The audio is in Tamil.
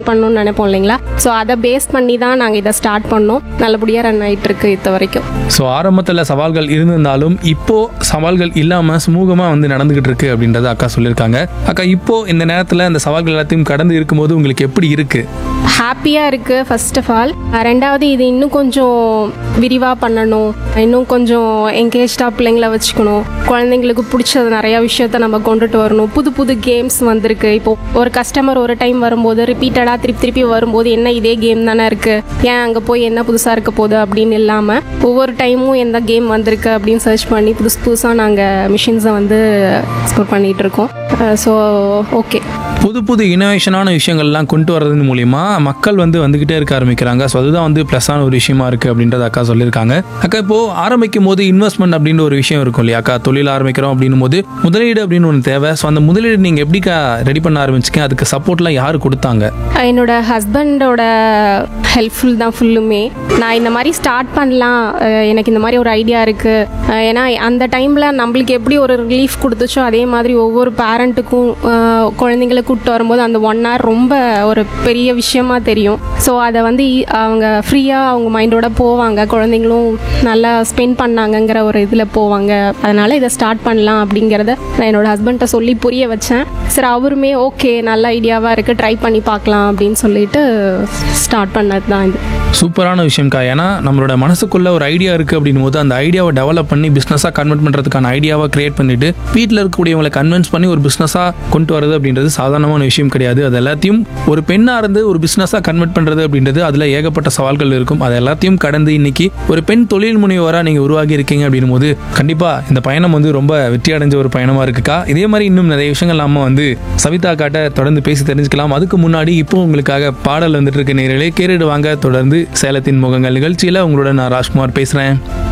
பண்ணணும்னு நினைப்போம் இல்லைங்களா ஸோ அதை பேஸ் பண்ணி தான் நாங்கள் இதை ஸ்டார்ட் பண்ணோம் நல்லபடியாக ரன் ஆயிட்டு இருக்கு இது வரைக்கும் ஸோ ஆரம்பத்தில் சவால்கள் இருந்திருந்தாலும் இப்போ சவால்கள் இல்லாமல் சுமூகமாக வந்து நடந்துகிட்டு இருக்கு அப்படின்றத அக்கா சொல்லியிருக்காங்க அக்கா இப்போ இந்த நேரத்தில் இந்த சவால்கள் எல்லாத்தையும் கடந்து இருக்கும்போது உங்களுக்கு எப்படி இருக்கு ஹாப்பியாக இருக்குது ஃபர்ஸ்ட் ஆஃப் ஆல் ரெண்டாவது இது இன்னும் கொஞ்சம் விரிவாக பண்ணணும் இன்னும் கொஞ்சம் என்கேஜ்டாக பிள்ளைங்கள வச்சுக்கணும் குழந்தைங்களுக்கு பிடிச்சது நிறையா விஷயத்த நம்ம கொண்டுட்டு வரணும் புது புது கேம்ஸ் வந்திருக்கு இப்போ ஒரு கஸ்டமர் ஒரு டைம் வரும்போது ரிப்பீட்டடாக திருப்பி திருப்பி வரும்போது என்ன இதே கேம் தானே இருக்குது ஏன் அங்கே போய் என்ன புதுசாக இருக்க போகுது அப்படின்னு இல்லாமல் ஒவ்வொரு டைமும் எந்த கேம் வந்திருக்கு அப்படின்னு சர்ச் பண்ணி புதுசு புதுசாக நாங்கள் மிஷின்ஸை வந்து எக்ஸ்ப்ளோர் பண்ணிகிட்டு இருக்கோம் ஸோ ஓகே புது புது இனோவேஷனான விஷயங்கள்லாம் கொண்டு வரதன் மூலியமா மக்கள் வந்து வந்துகிட்டே இருக்க ஆரம்பிக்கிறாங்க ஸோ அதுதான் வந்து ப்ளஸ்ஸான ஒரு விஷயமா இருக்கு அப்படின்றத அக்கா சொல்லியிருக்காங்க அக்கா இப்போ ஆரம்பிக்கும் போது இன்வெஸ்ட்மெண்ட் அப்படின்ற ஒரு விஷயம் இருக்கும் இல்லையா அக்கா தொழில் ஆரம்பிக்கிறோம் அப்படின்னும் போது முதலீடு அப்படின்னு ஒன்று தேவை ஸோ அந்த முதலீடு நீங்கள் எப்படிக்கா ரெடி பண்ண ஆரம்பிச்சிங்க அதுக்கு சப்போர்ட்லாம் யார் கொடுத்தாங்க என்னோட ஹஸ்பண்டோட ஹெல்ப்ஃபுல் தான் ஃபுல்லுமே நான் இந்த மாதிரி ஸ்டார்ட் பண்ணலாம் அஹ் எனக்கு இந்த மாதிரி ஒரு ஐடியா இருக்குது ஏன்னா அந்த டைமில் நம்மளுக்கு எப்படி ஒரு ரிலீஃப் கொடுத்துச்சோ அதே மாதிரி ஒவ்வொரு பேரண்ட்டுக்கும் குழந்தைங்களை கூப்பிட்டு வரும்போது அந்த ஒன் hour ரொம்ப ஒரு பெரிய விஷயமா தெரியும் ஸோ அதை வந்து ஈ- அவங்க ஃப்ரீயாக அவங்க மைண்டோட போவாங்க குழந்தைங்களும் நல்லா ஸ்பெண்ட் பண்ணாங்கங்கிற ஒரு இதில் போவாங்க அதனால் இதை ஸ்டார்ட் பண்ணலாம் அப்படிங்கிறத நான் என்னோட ஹஸ்பண்ட்டை சொல்லி புரிய வச்சேன் சரி அவருமே ஓகே நல்ல ஐடியாவாக இருக்குது ட்ரை பண்ணி பார்க்கலாம் அப்படின்னு சொல்லிட்டு ஸ்டார்ட் பண்ணது தான் இது சூப்பரான விஷயம்க்கா ஏன்னா நம்மளோட மனசுக்குள்ள ஒரு ஐடியா இருக்கு அப்படின்னும் போது அந்த ஐடியாவை டெவலப் பண்ணி பிஸ்னஸாக கன்வெர்ட் பண்ணுறதுக்கான ஐடியாவை கிரியேட் பண்ணிட்டு வீட்டில் இருக்கக்கூடியவங்களை கன்வின்ஸ் பண்ணி ஒரு பிஸ்னஸாக கொண்டு வரது அப்படின்றது சாதாரணமான விஷயம் கிடையாது அது எல்லாத்தையும் ஒரு பெண்ணாக இருந்து ஒரு பிஸ்னஸாக கன்வெர்ட் பண்ணுறது அப்படின்றது அதில் ஏகப்பட்ட சவால்கள் இருக்கும் அது எல்லாத்தையும் கடந்து இன்னைக்கு ஒரு பெண் தொழில் முனைவராக நீங்கள் உருவாகி இருக்கீங்க அப்படின்னும் போது கண்டிப்பாக இந்த பயணம் வந்து ரொம்ப வெற்றி அடைஞ்ச ஒரு பயணமாக இருக்குக்கா இதே மாதிரி இன்னும் நிறைய விஷயங்கள் நாம வந்து சவிதா காட்ட தொடர்ந்து பேசி தெரிஞ்சுக்கலாம் அதுக்கு முன்னாடி இப்போ உங்களுக்காக பாடல் வந்துட்டு இருக்க நேரிலே கேரிடுவாங்க தொடர்ந்து சேலத்தின் முகங்கள் நிகழ்ச்சியில் உங்களோட நான் ராஜ்குமார் பேசுகிறேன்